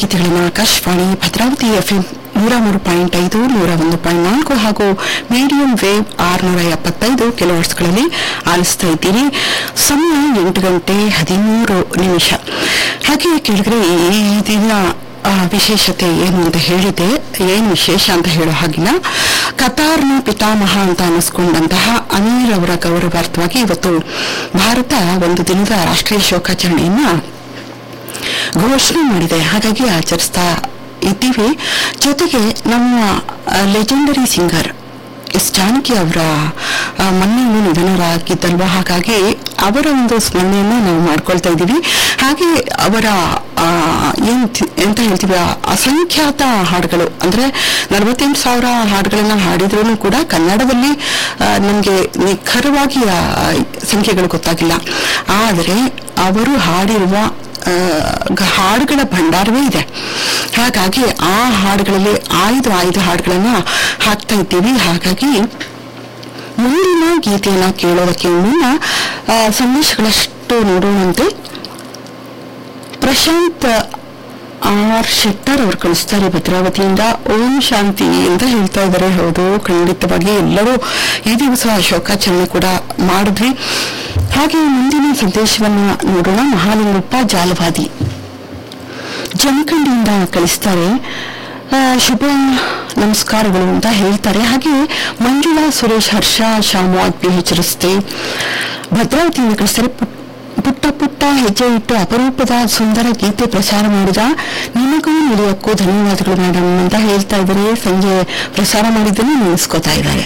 ಗೀತೆಗಳನ್ನು ಆಕಾಶವಾಣಿ ಭದ್ರಾವತಿ ಎಫ್ಎಂ ನೂರ ಮೂರು ಪಾಯಿಂಟ್ ಐದು ನೂರ ಒಂದು ಪಾಯಿಂಟ್ ನಾಲ್ಕು ಹಾಗೂ ಮೀಡಿಯಂ ವೇವ್ ಆರುನೂರ ಎಪ್ಪತ್ತೈದು ಕಿಲೋವರ್ಸ್ಗಳಲ್ಲಿ ಆಲಿಸ್ತಾ ಇದ್ದೀರಿ ಸಮಯ ಎಂಟು ಗಂಟೆ ಹದಿಮೂರು ನಿಮಿಷ ಹಾಗೆ ಕೇಳಿದ್ರೆ ಈ ದಿನ ಆ, ವಿಶೇಷತೆ ಏನು ಅಂತ ಹೇಳಿದೆ ಏನು ವಿಶೇಷ ಅಂತ ಹೇಳೋ ಹಾಗಿಲ್ಲ ಕತಾರ್ನ ಪಿತಾಮಹ ಅಂತ ಅನಿಸ್ಕೊಂಡಂತಹ ಅಮೀರ್ ಅವರ ಗೌರವಾರ್ಥವಾಗಿ ಇವತ್ತು ಭಾರತ ಒಂದು ದಿನದ ರಾಷ್ಟ್ರೀಯ ಶೋಕಾಚರಣೆಯನ್ನ ಘೋಷಣೆ ಮಾಡಿದೆ ಹಾಗಾಗಿ ಆಚರಿಸ್ತಾ ಇದ್ದೀವಿ ಜೊತೆಗೆ ನಮ್ಮ ಲೆಜೆಂಡರಿ ಸಿಂಗರ್ ಎಸ್ ಜಾನಕಿ ಅವರ ಆ, ಮೊನ್ನೆ ನಿಧನರಾಗಿದ್ದಲ್ವಾ ಹಾಗಾಗಿ ಅವರ ಒಂದು ಸ್ಮರಣೆಯನ್ನ ನಾವು ಮಾಡ್ಕೊಳ್ತಾ ಇದ್ದೀವಿ ಹಾಗೆ ಅವರ ಆ, ಏನ್ ತಿ- ಎಂತ ಹೇಳ್ತೀವಿ ಆ ಅಸಂಖ್ಯಾತ ಹಾಡುಗಳು ಅಂದ್ರೆ ನಲವತ್ತೆಂಟು ಸಾವಿರ ಹಾಡುಗಳನ್ನ ಹಾಡಿದ್ರೂ ಕೂಡ ಕನ್ನಡದಲ್ಲಿ ನಮಗೆ ನಿಖರವಾಗಿ ಆ ಸಂಖ್ಯೆಗಳು ಗೊತ್ತಾಗಿಲ್ಲ ಆದರೆ ಅವರು ಹಾಡಿರುವ ಆ, ಗ- ಹಾಡುಗಳ ಭಂಡಾರವೇ ಇದೆ ಹಾಗಾಗಿ ಆ ಹಾಡುಗಳಲ್ಲಿ ಆಯ್ದು ಆಯ್ದು ಹಾಡುಗಳನ್ನ ಹಾಕ್ತಾ ಇದ್ದೀವಿ ಹಾಗಾಗಿ ಮುಂದಿನ ಗೀತೆಯನ್ನ ಕೇಳೋದಕ್ಕೆ ಮುನ್ನ ಆ, ಸಂದೇಶಗಳಷ್ಟು ನೋಡೋಣಂತೆ ಪ್ರಶಾಂತ್ ಆರ್ ಶೆಟ್ಟರ್ ಅವರು ಕಳಿಸ್ತಾರೆ ಭದ್ರಾವತಿಯಿಂದ ಓಂ ಶಾಂತಿ ಅಂತ ಹೇಳ್ತಾ ಇದ್ದಾರೆ ಹೌದು ಖಂಡಿತವಾಗಿ ಎಲ್ಲರೂ ಈ ದಿವಸ ಶೋಕಾಚರಣೆ ಕೂಡ ಮಾಡಿದ್ವಿ ಹಾಗೆ ಮುಂದಿನ ಸಂದೇಶವನ್ನ ನೋಡೋಣ ಮಹಾಲಿಂಗಪ್ಪ ಜಾಲವಾದಿ ಜಮಖಂಡಿಯಿಂದ ಕಳಿಸ್ತಾರೆ ಆ, ಶುಭ ನಮಸ್ಕಾರಗಳು ಅಂತ ಹೇಳ್ತಾರೆ ಹಾಗೆ ಮಂಜುಳಾ ಸುರೇಶ್ ಹರ್ಷ ಶಾಮವಾದ್ ಪಿ ಎಚ್ ರಸ್ತೆ ಭದ್ರಾವತಿಯಿಂದ ಕಳಿಸ್ತಾರೆ ಪುಟ್- ಪುಟ್ಟ ಪುಟ್ಟ ಹೆಜ್ಜೆ ಇಟ್ಟು ಅಪರೂಪದ ಸುಂದರ ಗೀತೆ ಪ್ರಸಾರ ಮಾಡಿದ ನಿಮಗೂ ನಿಲಯಕ್ಕೂ ಧನ್ಯವಾದಗಳು ಮೇಡಮ್ ಅಂತ ಹೇಳ್ತಾ ಇದ್ದಾರೆ ಸಂಜೆ ಪ್ರಸಾರ ಮಾಡಿದ್ದನ್ನು ನೆನೆಸ್ಕೋತಾ ಇದ್ದಾರೆ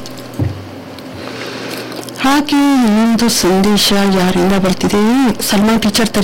ಹಾಗೆ ಇನ್ನೊಂದು ಸಂದೇಶ ಯಾರಿಂದ ಬರ್ತಿದೆ ಸಲ್ಮಾ ಟೀಚರ್